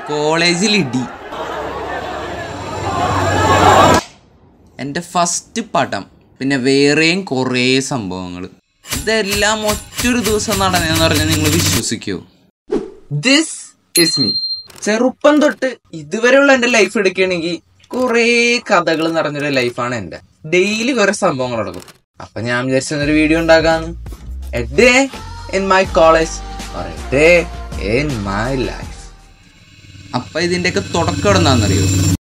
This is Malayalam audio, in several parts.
കോളേജിൽ ഇടി എൻ്റെ ഫസ്റ്റ് പടം പിന്നെ വേറെയും കുറേ സംഭവങ്ങൾ ഇതെല്ലാം ഒറ്റൊരു ദിവസം നടന്നതെന്ന് പറഞ്ഞാൽ നിങ്ങൾ വിശ്വസിക്കുമോ ദിസ് ഇസ് മീ ചെറുപ്പം തൊട്ട് ഇതുവരെയുള്ള എൻ്റെ ലൈഫ് എടുക്കുകയാണെങ്കിൽ കുറേ കഥകൾ നിറഞ്ഞൊരു ലൈഫാണ് എൻ്റെ ഡെയിലി കുറെ സംഭവങ്ങൾ നടക്കും അപ്പൊ ഞാൻ വിചാരിച്ചൊരു വീഡിയോ ഉണ്ടാക്കാന്ന് a day in my college a day in my life അപ്പൊ ഇതിന്റെയൊക്കെ തുടക്കം എവിടുന്നാന്നറിയോ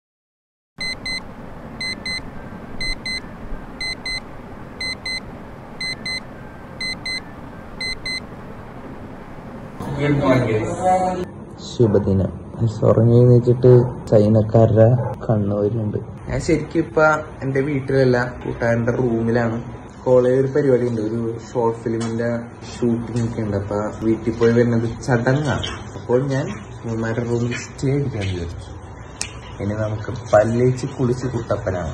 ശുഭദിനം ഉറങ്ങി എഴുന്നേച്ചിട്ട് ചൈനക്കാരുടെ കണ്ണൂരുണ്ട് ഞാൻ ശരിക്കും ഇപ്പൊ എന്റെ വീട്ടിലല്ല കൂട്ടുകാരന്റെ റൂമിലാണ് കോളേജ് ഒരു പരിപാടി ഉണ്ട് ഒരു ഷോർട്ട് ഫിലിമിന്റെ ഷൂട്ടിംഗ് ഒക്കെ ഉണ്ട് അപ്പൊ വീട്ടിൽ പോയി വരുന്നത് ചടങ്ങാണ് അപ്പോൾ ഞാൻ ഉമ്മമാരുടെ റൂമിൽ സ്റ്റേ അടിക്കാൻ വിചാരിച്ചു ഇനി നമുക്ക് പല്ലേച്ച് കുളിച്ച് കുട്ടപ്പനാണ്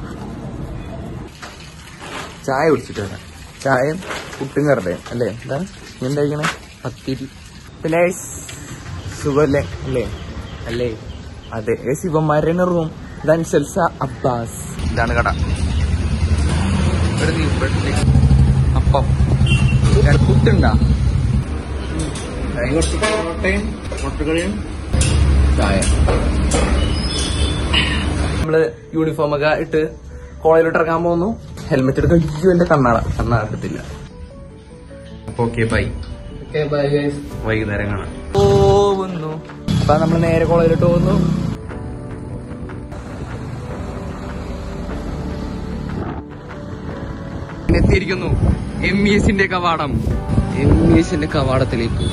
ചായ കുടിച്ചിട്ട് വരാം ചായയും പുട്ടും കറടയും അല്ലേ എന്താ നീ എന്തായിക്കണേ പത്തിരി പിന്നെ സുഖല്ലേ അല്ലേ അല്ലേ അതെ ഏ ശിവന്മാരുടെ റൂം ദൻസൽസ അബ്ബാസ് ഇതാണ് കട ഒരു തീപ്പെട്ടി അപ്പം രണ്ട് പുട്ടുണ്ടാ കുറച്ച് പൊറോട്ടയും മുട്ടക്കറിയും ചായ നമ്മള് യൂണിഫോം ഒക്കെ ഇട്ട് കോളേജിലോട്ട് ഇറങ്ങാൻ പോകുന്നു ഹെൽമെറ്റ് എടുക്കാൻ അയ്യോ എന്റെ കണ്ണാട കണ്ണാട എടുത്തില്ല അപ്പൊ ഓക്കെ ബൈ വൈകുന്നേരം കാണാം പോകുന്നു അപ്പൊ നമ്മൾ നേരെ കോളേജിലോട്ട് പോകുന്നു എത്തിയിരിക്കുന്നു എം ഇ എസിന്റെ കവാടം എം ഇ എസിന്റെ കവാടത്തിലേക്ക്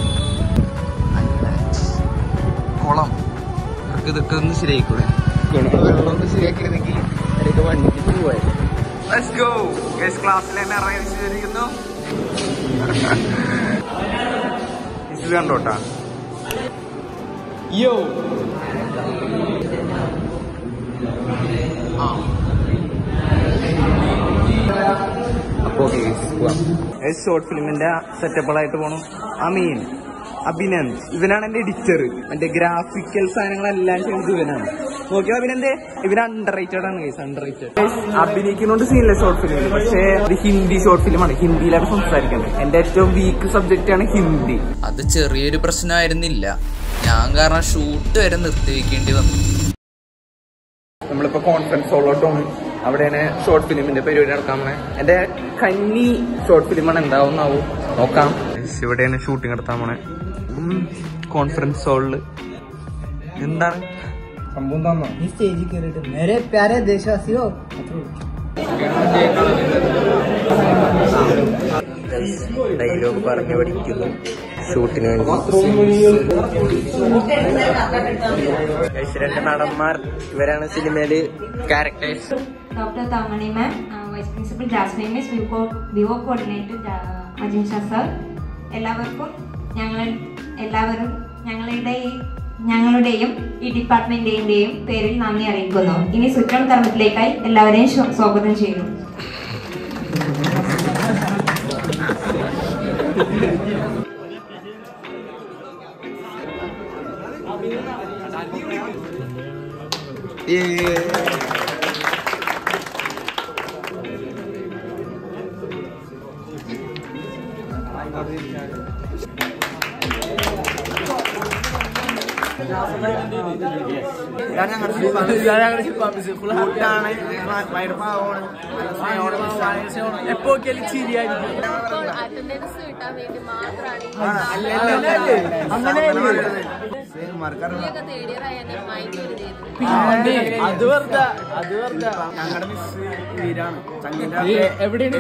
കുളം ഇതൊക്കെ ഇതൊക്കെ ഒന്ന് ശരിയായിക്കൂടെ വെള്ളം ഒന്ന് ശരിയാക്കിയിരുന്നെങ്കിൽ എനിക്ക് വണ്ടിക്ക് പോവായിരുന്നു ലെറ്റ്സ് ഗോ ഗൈസ് ക്ലാസ്സിൽ തന്നെ അറിയിച്ചിരിക്കുന്നു ഇത് കണ്ടോട്ടാ യോ അപ്പോ ഷോർട്ട് ഫിലിമിന്റെ സെറ്റപ്പുകളായിട്ട് പോണു അമീൻ അഭിനന്ദ് ഇവനാണ് എന്റെ എഡിറ്റർ എന്റെ ഗ്രാഫിക്കൽ സാധനങ്ങളെല്ലാം ചെയ്യുന്നത് ഇവനാണ് നോക്കിയോ അഭിനന്ദ് ഇവൻ അണ്ടർ റേറ്റഡ് ആണ് കേസ് അണ്ടർ റേറ്റഡ് അഭിനയിക്കുന്നോണ്ട് സീനില്ല ഷോർട്ട് ഫിലിമിൽ പക്ഷേ ഇത് ഹിന്ദി ഷോർട്ട് ഫിലിമാണ് ഹിന്ദിയിലാണ് സംസാരിക്കുന്നത് എന്റെ ഏറ്റവും വീക്ക് സബ്ജക്റ്റ് ആണ് ഹിന്ദി അത് ചെറിയൊരു പ്രശ്നമായിരുന്നില്ല ഞാൻ കാരണം ഷൂട്ട് വരെ നിർത്തിവെക്കേണ്ടി വന്നു നമ്മളിപ്പോ കോൺഫറൻസ് ഹോളോട്ടാണ് അവിടെയാണ് ഷോർട്ട് ഫിലിമിന്റെ പരിപാടി നടക്കാൻ പോണേ എന്റെ കന്നി ഷോർട്ട് ഫിലിമാണ് എന്താവുന്നാവും നോക്കാം ഇവിടെയാണ് ഷൂട്ടിംഗ് നടത്താൻ പോണേ കോൺഫറൻസ് ഹാളില് എന്താണ് स्टेज करेक्टर मेरे प्यारे देशवासियों ഡയലോഗ് പറഞ്ഞു പഠിക്കുന്നു ഷൂട്ടിന് വേണ്ടി ഗൈസ്, രണ്ട് നടന്മാർ ഇവരാണ് സിനിമയില് characters Dr. Tamani ma'am, uh, Vice Principal Jasmine Miss, Vivo Vivo Coordinator uh, Ajin Shah sir, എല്ലാവർക്കും ഞങ്ങൾ എല്ലാവരും ഞങ്ങളുടെ ഈ ഞങ്ങളുടെയും ഈ ഡിപ്പാർട്ട്മെന്റിന്റെയും പേരിൽ നന്ദി അറിയിക്കുന്നു ഇനി സുറ്റം കർമ്മത്തിലേക്കായി എല്ലാവരെയും സ്വ- സ്വാഗതം ചെയ്യുന്നു അറ്റൻഡൻസ് കിട്ടാൻ വേണ്ടി മാത്രമാണ് തേർഡ് ഇയർ ആയ എന്നെ മൈൻഡ് ഒരു ചെയ്തത് അത് വെറുതെ അത് വെറുതെ ഞങ്ങളുടെ മിസ് വീരാണ് എവിടെയാണ്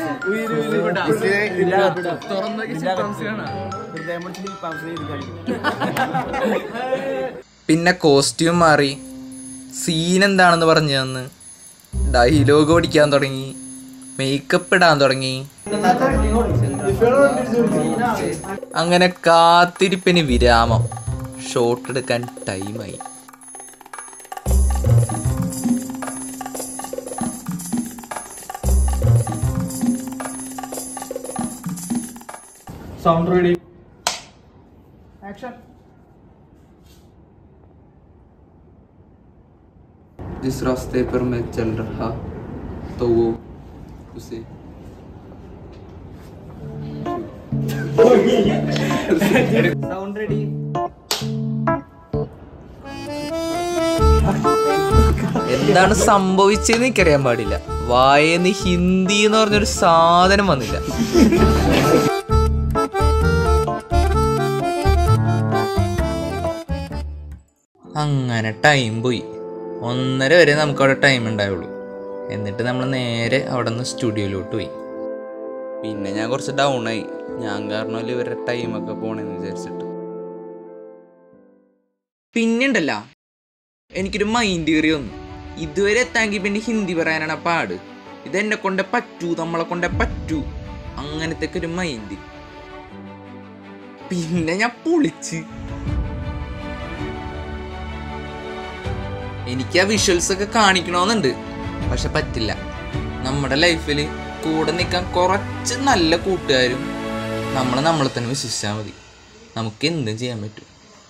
പിന്നെ കോസ്റ്റ്യൂം മാറി സീൻ എന്താണെന്ന് പറഞ്ഞു തന്ന് ഡയലോഗ് ഓടിക്കാൻ തുടങ്ങി മേക്കപ്പ് ഇടാൻ തുടങ്ങി അങ്ങനെ കാത്തിരിപ്പിന് വിരാമം ഷോട്ട് എടുക്കാൻ ടൈമായി സൗണ്ട് റെഡി ആക്ഷൻ जिस रास्ते पर मैं चल रहा तो वो उसे സൗണ്ട് റെഡി എന്താണ് സംഭവിച്ചതെന്ന് എനിക്കറിയാൻ പാടില്ല വായന്ന് ഹിന്ദി എന്ന് പറഞ്ഞൊരു സാധനം വന്നില്ല അങ്ങനെ ടൈം പോയി ഒന്നര വരെ നമുക്ക് അവിടെ ടൈം ഉണ്ടായുള്ളൂ എന്നിട്ട് നമ്മൾ നേരെ അവിടെ നിന്ന് സ്റ്റുഡിയോയിലോട്ട് പോയി പിന്നെ ഞാൻ കുറച്ച് ഡൗൺ ആയി ഞാൻ കാരണമല്ലേ ഇവരുടെ ടൈമൊക്കെ പോണെന്ന് വിചാരിച്ചിട്ട് പിന്നെണ്ടല്ല എനിക്കൊരു മൈൻഡ് കയറി വന്നു ഇതുവരെ എത്താമെങ്കിൽ പിന്നെ ഹിന്ദി പറയാനാണ് ആ പാട് ഇതെന്നെ കൊണ്ടേ പറ്റൂ നമ്മളെ കൊണ്ടേ പറ്റൂ അങ്ങനത്തെ ഒരു മൈൻഡ് പിന്നെ ഞാൻ പൊളിച്ച് എനിക്ക് ആ വിഷ്വൽസ് ഒക്കെ കാണിക്കണമെന്നുണ്ട് പക്ഷെ പറ്റില്ല നമ്മുടെ ലൈഫിൽ കൂടെ നിൽക്കാൻ കുറച്ച് നല്ല കൂട്ടുകാരും നമ്മൾ നമ്മളെ തന്നെ വിശ്വസിച്ചാൽ മതി നമുക്ക് എന്തും ചെയ്യാൻ പറ്റും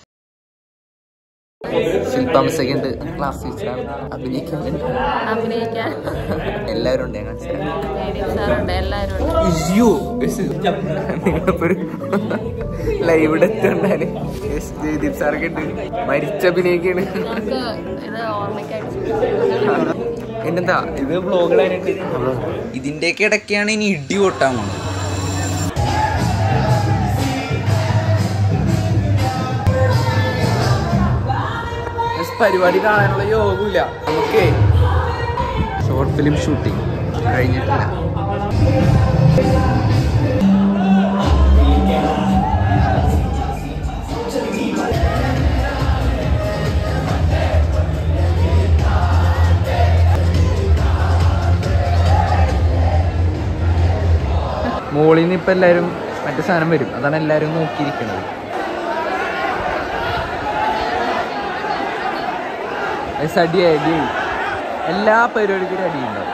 ശില്പാംസക്കുണ്ട് ക്ലാസ് ടീച്ചറാണ് അഭിനയിക്കാൻ അഭിനയിക്കാൻ എല്ലാവരും ഉണ്ട് ഞങ്ങൾ ജയദീപ് സാറുണ്ട് എല്ലാവരും ഉണ്ട് അയ്യോ നിങ്ങളിപ്പൊരു ലൈവ് ഡെത്ത് ഉണ്ടാല് ജയദീപ് സാറൊക്കെ ഉണ്ട് മരിച്ച അഭിനയിക്കാണ് നമുക്ക് ഇത് ഓർമ്മയ്ക്കായിട്ട് പിന്നെന്താ ഇത് ബ്ലോഗിലായിട്ട് ഇതിന്റെയൊക്കെ ഇടയ്ക്കാണ് ഇനി ഇടി പൊട്ടാൻ പോകുന്നത് പരിപാടി കാണാനുള്ള യോഗമില്ല നമുക്ക് ഷോർട്ട് ഫിലിം ഷൂട്ടിംഗ് കഴിഞ്ഞിട്ടില്ല മോളിൽ നിന്ന് ഇപ്പം എല്ലാവരും മറ്റേ സാധനം വരും അതാണ് എല്ലാവരും നോക്കിയിരിക്കുന്നത് ഗൈസ്, അടി അടി എല്ലാ പരിപാടിക്കും ഒരു അടിയുണ്ടാവും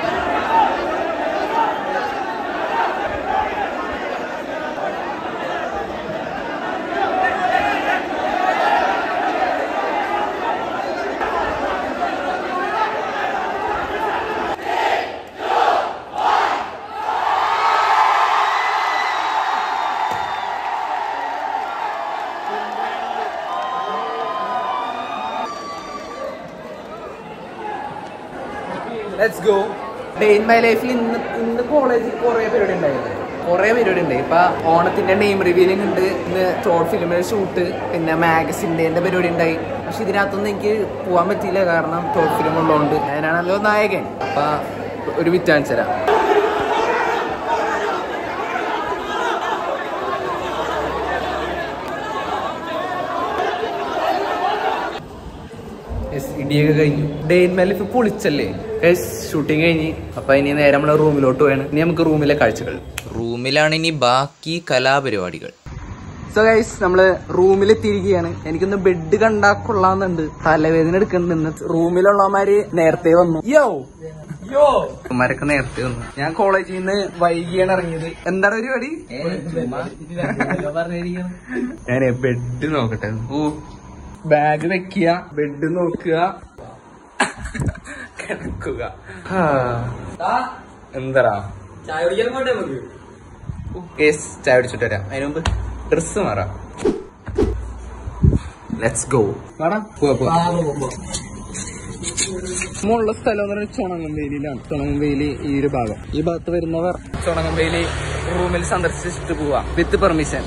let's go day in my ലൈഫിൽ ഇന്ന് ഇന്ന് കോളേജിൽ കുറേ പരിപാടി ഉണ്ടായിരുന്നു കുറേ പരിപാടി ഉണ്ട് ഇപ്പൊ ഓണത്തിന്റെ നെയിം റിവീലിംഗ് ഉണ്ട് ഇന്ന് ഷോർട്ട് ഫിലിമിന്റെ ഷൂട്ട് പിന്നെ മാഗസിൻ്റെ പരിപാടി ഉണ്ടായി പക്ഷെ ഇതിനകത്തൊന്നും എനിക്ക് പോകാൻ പറ്റിയില്ല കാരണം ഷോർട്ട് ഫിലിം ഉള്ളതുകൊണ്ട് ഞാനാണല്ലോ നായകൻ അപ്പൊ ഒരു വിറ്റാൻസ് തരാം Yes, ഇടിയൊക്കെ കഴിഞ്ഞു ഡേ ഇൻ മൈ ലൈഫ് പൊളിച്ചല്ലേ ഷൂട്ടിങ് കഴിഞ്ഞ് അപ്പൊ ഇനി നേരെ നമ്മളെ റൂമിലോട്ട് പോയാണ് ഇനി നമുക്ക് റൂമിലെ കാഴ്ചകൾ റൂമിലാണ് ഇനി ബാക്കി കലാപരിപാടികൾ സോ ഗൈസ് നമ്മള് റൂമിൽ എത്തിയിരിക്കുകയാണ് എനിക്കൊന്ന് ബെഡ് കണ്ടാ കൊള്ളാന്നുണ്ട് തലവേദന എടുക്കുന്നുണ്ട് ഇന്ന് റൂമിലുള്ളവന്മാര് നേരത്തെ വന്നു യോ യോ അവന്മാരൊക്കെ നേരത്തെ വന്നു ഞാൻ കോളേജിൽ നിന്ന് വൈകിയാണ് ഇറങ്ങിയത് എന്താണ് പരിപാടി ഞാനേ ബെഡ് നോക്കട്ടെ ഓ ബാഗ് വെക്കുക ബെഡ് നോക്കുക കിടക്കുക എന്താ കേസ് ചായ പിടിച്ചിട്ട് വരാം അതിന് മുമ്പ് ഡ്രസ് മാറാം ലെറ്റ്സ് ഗോ മുള്ള സ്ഥലം എന്ന് പറയുന്നത് ചുണങ്ങംവേലിയിലാണ് ചുണങ്ങംവേലി ഈ ഒരു ഭാഗം ഈ ഭാഗത്ത് വരുന്നവർ ചുണങ്ങംവേലി റൂമിൽ സന്ദർശിച്ചിട്ട് പോവാം വിത്ത് പെർമിഷൻ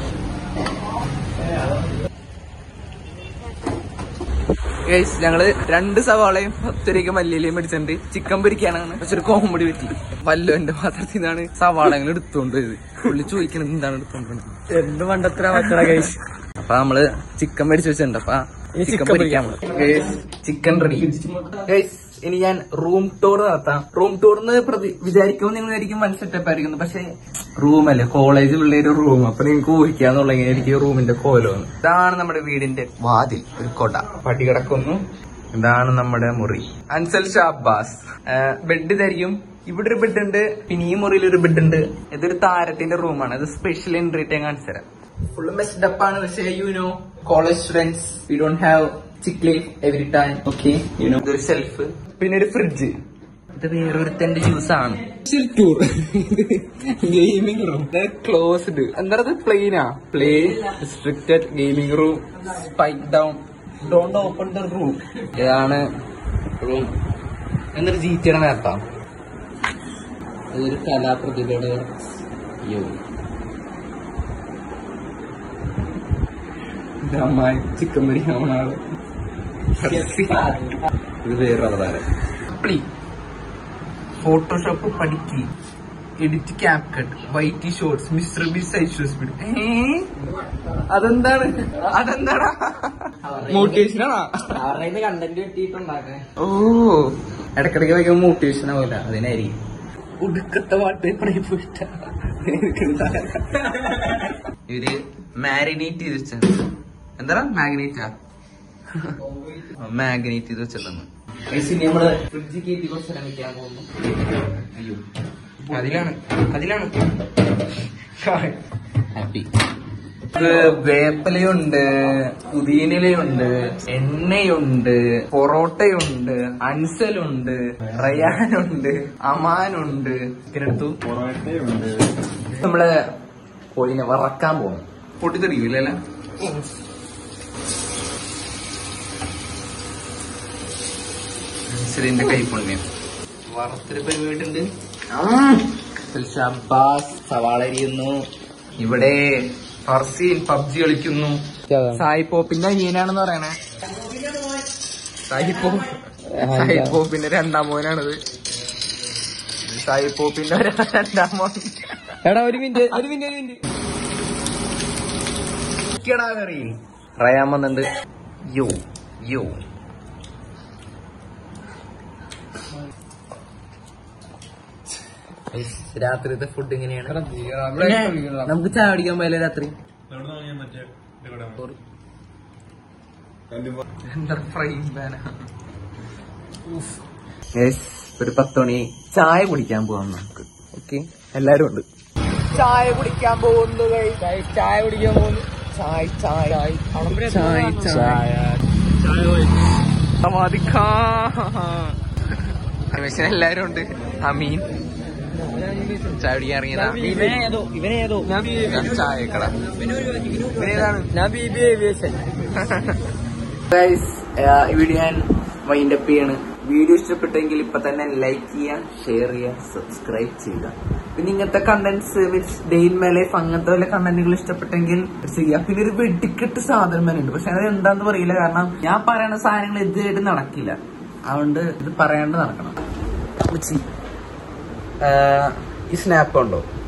ഗൈസ് ഞങ്ങള് രണ്ട് സവാളയും പത്തുരയ്ക്ക് മല്ലിയിലയും മേടിച്ചിട്ടുണ്ട് ചിക്കൻ പൊരിക്കാനാണ് പക്ഷെ ഒരു കോമഡി പറ്റി വല്ലോന്റെ പാത്രത്തിൽ നിന്നാണ് സവാള ഞങ്ങൾ എടുത്തോണ്ട് പോയത് പുള്ളി ചോദിക്കണത് എന്താണ് എടുത്തോണ്ട് പോണത് എന്ത് മണ്ടത്ര മക്കളെ കഴിച്ചു അപ്പൊ നമ്മള് ചിക്കൻ മേടിച്ച് വെച്ചിട്ടുണ്ട് അപ്പൊ ചിക്കൻ പൊരിക്കാൻ ചിക്കൻ റെഡി ഗൈസ് ഇനി ഞാൻ റൂം ടൂർ നടത്താം റൂം ടൂറിന് പ്രതി വിചാരിക്കുമ്പോൾ നിങ്ങൾ വിചാരിക്കും വൺ സെറ്റപ്പ് ആയിരിക്കുന്നു പക്ഷെ റൂമല്ലേ കോളേജ് പിള്ളേര് റൂം അപ്പൊ നിങ്ങൾക്ക് ഊഹിക്കാന്നുള്ള എനിക്ക് റൂമിന്റെ കോലമെന്ന് ഇതാണ് നമ്മുടെ വീടിന്റെ വാതിൽ ഒരു കൊട പടി കിടക്കുന്നു ഇതാണ് നമ്മുടെ മുറി അൻസൽ ഷാബാസ് ബെഡ് ഇതായിരിക്കും ഇവിടെ ഒരു ബെഡ് ഉണ്ട് പിന്നെ ഈ മുറിയിൽ ഒരു ബെഡ് ഉണ്ട് ഇതൊരു താരത്തിന്റെ റൂമാണ് ഇത് സ്പെഷ്യൽ എൻട്രി ഞാൻ കാണിച്ചു തരാം ഫുള്ള് മെസ്ഡ് അപ്പ് ആണ് പക്ഷേ you know college students we don't have chick life every time okay you know ഇതൊരു സെൽഫ് പിന്നെ ഒരു ഫ്രിഡ്ജ് ഇത് വേറൊരുത്തന്റെ ജ്യൂസ് ആണ് ടൂർ ഗെയിമിംഗ് റൂം ക്ലോസ്ഡ് എന്താ പ്ലെയിനാ plain restricted gaming room spike down don't open the room ഇതാണ് റൂം എന്നൊരു ജീറ്റിയുടെ നേരത്താം അതൊരു കലാപ്രതിഭയുടെ യോഗ അമ്മായി ചിക്കൻ ബിരിയാണി ഇത് വേറെ അവതാരം ഫോട്ടോഷോപ്പ് പഠിക്കി edit CapCut white shorts mister B side speed അതെന്താണ് അതെന്താടാ മോട്ടിവേഷനാണോ അവരുടെ കണ്ടന്റ് കിട്ടിയിട്ടുണ്ടാക്കാൻ ഓ ഇടക്കിടക്ക് വയ്ക്കുമ്പോ മോട്ടിവേഷൻ ആവില്ല അതിനായിരിക്കും ഉടുക്കത്തെ പാട്ട് പണി പോയിട്ട ഇവര് മാരിനേറ്റ് ചെയ്ത് വെച്ചത് എന്താ മാഗ്നേറ്റാ മാഗ്നേറ്റ് ചെയ്ത് വെച്ചിട്ടുണ്ടെന്ന് ഇനി നമ്മള് ഫ്രിഡ്ജ് കയറ്റി കുറച്ച് നേരം വെക്കാൻ പോകുന്നു അയ്യോ അതിലാണ് അതിലാണ് ഹാപ്പി വേപ്പലയുണ്ട് പുതിയനിലയുണ്ട് എണ്ണയുണ്ട് പൊറോട്ടയുണ്ട് അൻസലുണ്ട് റയാനുണ്ട് അമാനുണ്ട് ഇതിനടുത്തു പൊറോട്ടയുണ്ട് നമ്മള് കോഴിനെ വറക്കാൻ പോകും പൊട്ടിത്തെറിക്കില്ലല്ലേ അൻസലിന്റെ കൈപ്പുണ്യം വറുത്തൊരു പരിപാടിയുണ്ട് ഷബാസ് സവാള എരിയുന്നു ഇവിടെ ഫർസീൻ പബ്ജി കളിക്കുന്നു സായി പോപ്പിന്റെ അനിയനാണെന്ന് പറയണേ സായി പോപ്പ് സായി പോപ്പിന്റെ രണ്ടാം മോനാണിത് സായി പോപ്പിന്റെ ഒരു രണ്ടാം മോൻ എടാ ഒരു മിനിറ്റ് ഒരു മിനിറ്റ് ഒരു മിനിറ്റ് ഇരിക്കടാ കറി റയാൻ വന്നിട്ടുണ്ട് യോ യോ രാത്രിത്തെ ഫുഡ് ഇങ്ങനെയാണ് പിന്നെ നമുക്ക് ചായ കുടിക്കാൻ പോയാലോ രാത്രി എന്താ ഫ്രൈങ് പാനാ ഒരു പത്ത് മണി ചായ കുടിക്കാൻ പോവാം നമുക്ക് ഓക്കെ എല്ലാരും ഉണ്ട് ചായ കുടിക്കാൻ പോകുന്നു ചായ കുടിക്കാൻ പോകുന്നു ചായ ചായ ചായ ചായ രമേശൻ എല്ലാരും ഉണ്ട് അമീൻ ചായ കുടിക്കാൻ ഇറങ്ങിയതാ ഇവനേതോ ഇവനേതോ ഞാൻ ചായ കട ഇവനേതാണ് ഞാൻ ബി ബി ഏവിയേഷൻ ഗൈസ് ഈ വീഡിയോ ഞാൻ വൈൻഡ് അപ്പ് ചെയ്യാണ് വീഡിയോ ഇഷ്ടപ്പെട്ടെങ്കിൽ ഇപ്പൊ തന്നെ ലൈക്ക് ചെയ്യുക ഷെയർ ചെയ്യുക സബ്സ്ക്രൈബ് ചെയ്യുക പിന്നെ ഇങ്ങനത്തെ contents means day in my life അങ്ങനത്തെ വല്ല കണ്ടന്റുകൾ ഇഷ്ടപ്പെട്ടെങ്കിൽ ചെയ്യുക പിന്നെ ഒരു വെടിക്കെട്ട് സാധനം തന്നെ ഉണ്ട് പക്ഷെ അത് എന്താന്ന് പറയില്ല കാരണം ഞാൻ പറയുന്ന സാധനങ്ങൾ ഇതുമായിട്ട് നടക്കില്ല അതുകൊണ്ട് ഇത് പറയാണ്ട് നടക്കണം ഉച്ചി. ആ, ഈ സ്നാപ്പ് ഉണ്ടോ